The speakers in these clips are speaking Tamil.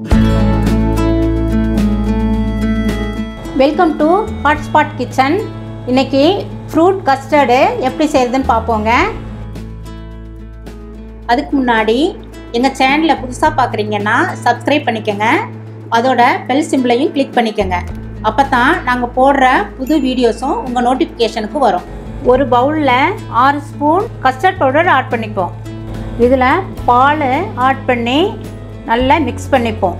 வெல்கம் டு ஹாட்ஸ்பாட் கிச்சன் இன்னைக்கு ஃப்ரூட் கஸ்டர்டு எப்படி செய்கிறதுன்னு பார்ப்போங்க அதுக்கு முன்னாடி எங்கள் சேனலை புதுசாக பார்க்குறீங்கன்னா சப்ஸ்கிரைப் பண்ணிக்கோங்க அதோட பெல் சிம்பிளையும் கிளிக் பண்ணிக்கோங்க அப்போ தான் நாங்கள் போடுற புது வீடியோஸும் உங்கள் நோட்டிஃபிகேஷனுக்கு வரும் ஒரு பவுலில் ஆறு ஸ்பூன் கஸ்டர்ட் பவுடர் ஆட் பண்ணிப்போம் இதில் பால் ஆட் பண்ணி நல்லா மிக்ஸ் பண்ணிப்போம்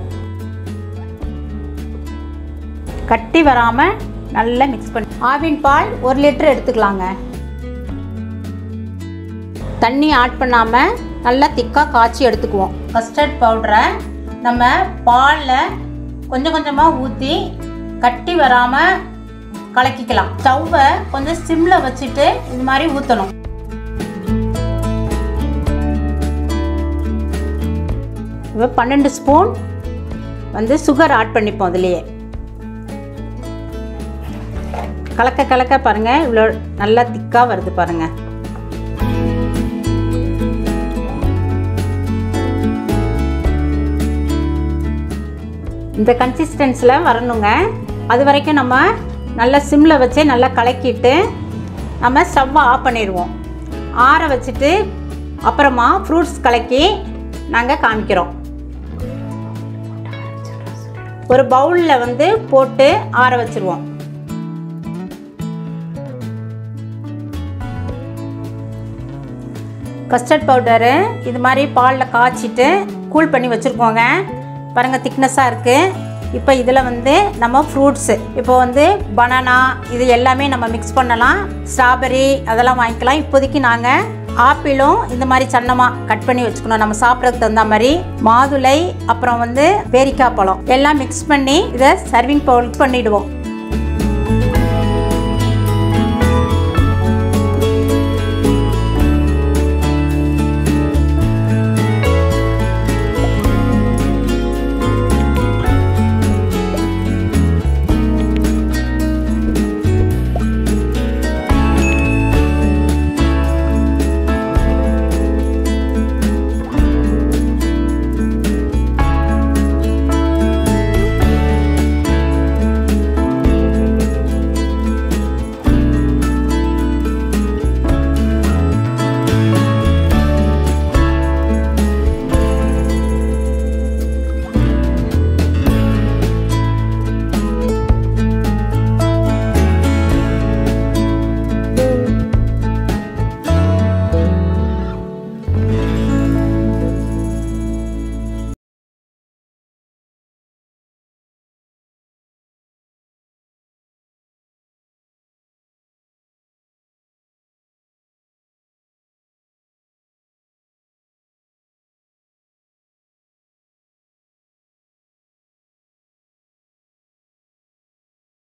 கட்டி வராமல் நல்லா மிக்ஸ் பண்ணி ஆவின் பால் ஒரு லிட்டர் எடுத்துக்கலாங்க தண்ணி ஆட் பண்ணாமல் நல்லா திக்காக காய்ச்சி எடுத்துக்குவோம் கஸ்டர்ட் பவுடரை நம்ம பாலில் கொஞ்சம் கொஞ்சமாக ஊற்றி கட்டி வராமல் கலக்கிக்கலாம் ஸ்டவ்வை கொஞ்சம் சிம்மில் வச்சுட்டு இது மாதிரி ஊற்றணும் இப்போ பன்னெண்டு ஸ்பூன் வந்து சுகர் ஆட் பண்ணிப்போம் அதுலேயே கலக்க கலக்க பாருங்கள் இவ்வளோ நல்லா திக்காக வருது பாருங்கள் இந்த கன்சிஸ்டன்ஸில் வரணுங்க அது வரைக்கும் நம்ம நல்லா சிம்மில் வச்சு நல்லா கலக்கிட்டு நம்ம ஸ்டவ்வை ஆஃப் பண்ணிடுவோம் ஆற வச்சுட்டு அப்புறமா ஃப்ரூட்ஸ் கலக்கி நாங்கள் காமிக்கிறோம் ஒரு பவுலில் வந்து போட்டு ஆற வச்சுருவோம் கஸ்டர்ட் பவுடரு இது மாதிரி பாலில் காய்ச்சிட்டு கூல் பண்ணி வச்சுருக்கோங்க பாருங்கள் திக்னஸாக இருக்குது இப்போ இதில் வந்து நம்ம ஃப்ரூட்ஸு இப்போ வந்து பனானா இது எல்லாமே நம்ம மிக்ஸ் பண்ணலாம் ஸ்ட்ராபெரி அதெல்லாம் வாங்கிக்கலாம் இப்போதைக்கு நாங்கள் ஆப்பிளும் இந்த மாதிரி சன்னமாக கட் பண்ணி வச்சுக்கணும் நம்ம சாப்பிட்றதுக்கு தகுந்த மாதிரி மாதுளை அப்புறம் வந்து பேரிக்காய் பழம் எல்லாம் மிக்ஸ் பண்ணி இதை சர்விங் பவுல் பண்ணிவிடுவோம்